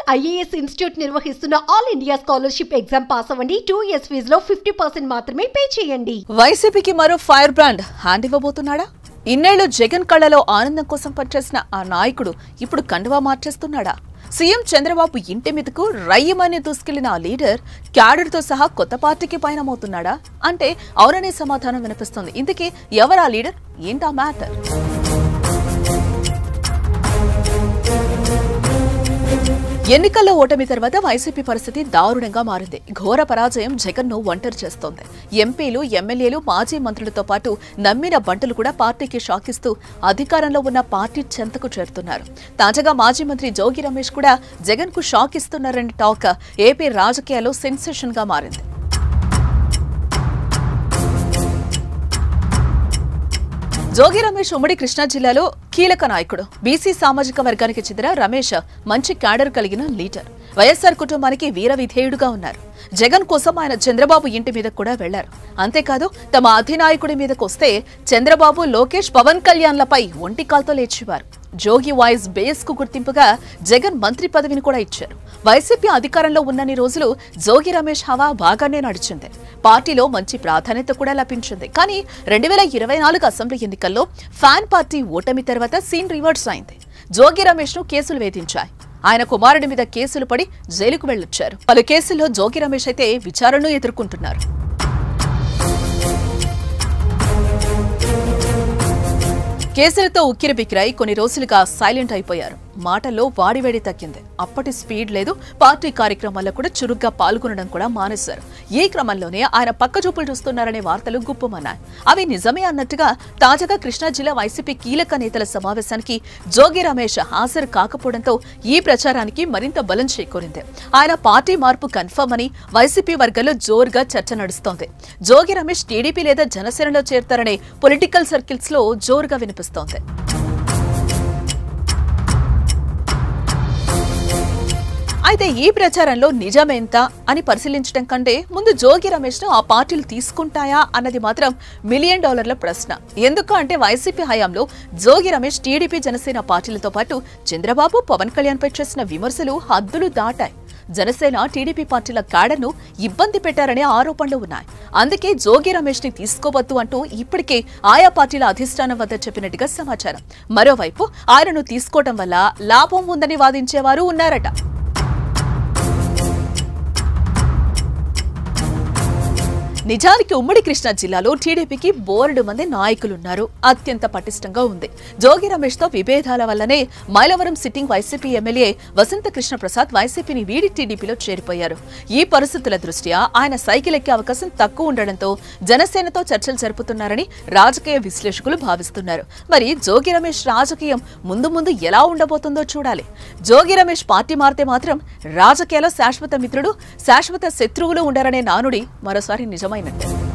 IAS institute నిర్వహిస్తున్న all India scholarship exam pass అవ్వండి two years ఫీజులో ఫిఫ్టీ పర్సెంట్ మాత్రమే పే చేయండి వైసీపీకి మరో ఫైర్ బ్రాండ్ హ్యాండ్ ఇవ్వబోతున్నాడా ఇన్నేళ్లు జగన్ కళ్ళలో ఆనందం కోసం పనిచేసిన ఆ నాయకుడు ఇప్పుడు కండువా మార్చేస్తున్నాడా సీఎం చంద్రబాబు ఇంటి మీదకు రయ్యమని దూసుకెళ్లిన ఆ లీడర్ క్యాడర్తో సహా కొత్త పార్టీకి పయనమవుతున్నాడా అంటే అవుననే సమాధానం వినిపిస్తుంది ఇందుకే ఎవరా లీడర్ ఏంటా మ్యాటర్ ఎన్నికల్లో ఓటమి తర్వాత వైసీపీ పరిస్థితి దారుణంగా మారింది ఘోర పరాజయం జగన్ ను ఒంటరి చేస్తోంది ఎంపీలు ఎమ్మెల్యేలు మాజీ మంత్రులతో పాటు నమ్మిన బంటులు కూడా పార్టీకి షాకిస్తూ అధికారంలో ఉన్న పార్టీ చెంతకు చేరుతున్నారు తాజాగా మాజీ మంత్రి జోగి రమేష్ కూడా జగన్ కు షాక్ ఇస్తున్నారనే టాక్ ఏపీ రాజకీయాల్లో సెన్సేషన్ గా మారింది జోగి రమేష్ ఉమ్మడి కృష్ణా జిల్లాలో కీలక నాయకుడు బీసీ సామాజిక వర్గానికి చెందిన రమేష్ మంచి క్యాడర్ కలిగిన లీడర్ వైఎస్ఆర్ కుటుంబానికి వీర విధేయుడుగా ఉన్నారు జగన్ కోసం ఆయన చంద్రబాబు ఇంటి మీద కూడా వెళ్లారు అంతేకాదు తమ అధినాయకుడి మీదకు వస్తే చంద్రబాబు లోకేష్ పవన్ కళ్యాణ్లపై ఒంటి కాల్తో లేచేవారు జోగి వాయిస్ బేస్ కు గుర్తింపుగా జగన్ మంత్రి పదవిని కూడా ఇచ్చారు వైసీపీ అధికారంలో ఉన్నన్ని రోజులు జోగి రమేష్ హవా బాగానే నడిచింది పార్టీలో మంచి ప్రాధాన్యత కూడా లభించింది కానీ రెండు వేల ఇరవై నాలుగు అసెంబ్లీ ఎన్నికల్లో ఫ్యాన్ పార్టీ ఓటమి తర్వాత సీన్ రివర్స్ అయింది జోగి రమేష్ ను కేసులు వేధించాయి ఆయన కుమారుడి మీద కేసులు పడి జైలుకు వెళ్లొచ్చారు పలు కేసుల్లో జోగి రమేష్ అయితే విచారణను ఎదుర్కొంటున్నారు కేసులతో ఉక్కిరిబిక్కిరై కొన్ని రోజులుగా సైలెంట్ అయిపోయారు మాటల్లో వాడివేడి తగ్గింది అప్పటి స్పీడ్ లేదు పార్టీ కార్యక్రమాల్లో కూడా చురుగ్గా పాల్గొనడం కూడా మానేశారు ఈ క్రమంలోనే ఆయన పక్కచూపులు చూస్తున్నారనే వార్తలు గుప్పమన్నాయి అవి నిజమే అన్నట్టుగా తాజాగా కృష్ణా జిల్లా వైసీపీ కీలక నేతల సమావేశానికి జోగి రమేష్ హాజరు కాకపోవడంతో ఈ ప్రచారానికి మరింత బలం చేకూరింది ఆయన పార్టీ మార్పు కన్ఫర్మ్ అని వైసీపీ వర్గాల్లో జోరుగా చర్చ నడుస్తోంది జోగి రమేష్ టీడీపీ లేదా జనసేనలో చేరతారనే పొలిటికల్ సర్కిల్స్ లో జోరుగా వినిపిస్తోంది అయితే ఈ ప్రచారంలో నిజమెంత అని పరిశీలించడం కంటే ముందు జోగి రమేష్ ను ఆ పార్టీలు తీసుకుంటాయా అన్నది మాత్రం మిలియన్ డాలర్ల ప్రశ్న ఎందుకు అంటే వైసీపీ హయాంలో జోగి రమేష్ టీడీపీ జనసేన పార్టీలతో పాటు చంద్రబాబు పవన్ కళ్యాణ్ పై చేసిన విమర్శలు హద్దులు దాటాయి జనసేన టీడీపీ పార్టీల క్యాడర్ను ఇబ్బంది పెట్టారనే ఆరోపణలు ఉన్నాయి అందుకే జోగి రమేష్ ని తీసుకోవద్దు అంటూ ఇప్పటికే ఆయా పార్టీల అధిష్టానం వద్ద చెప్పినట్టుగా సమాచారం మరోవైపు ఆయనను తీసుకోవడం వల్ల లాభం ఉందని వాదించేవారు ఉన్నారట నిజానికి ఉమ్మడి కృష్ణా జిల్లాలో టీడీపీకి బోర్డు మంది నాయకులున్నారు అత్యంత పటిష్టంగా ఉంది జోగి రమేష్ తో విభేదాల వల్లనే Mylavaram sitting YCP MLA Vasantha Krishna Prasad వైసీపీని వీడి టీడీపీలో చేరిపోయారు ఈ పరిస్థితుల దృష్ట్యా ఆయన సైకిల్ ఎక్కే అవకాశం తక్కువ ఉండడంతో జనసేనతో చర్చలు జరుపుతున్నారని రాజకీయ విశ్లేషకులు భావిస్తున్నారు మరి జోగి రమేష్ రాజకీయం ముందు ముందు ఎలా ఉండబోతుందో చూడాలి జోగి రమేష్ పార్టీ మారితే మాత్రం రాజకీయాల్లో శాశ్వత మిత్రుడు శాశ్వత శత్రువులు ఉండరనే నానుడి మరోసారి నిజమైనట్టే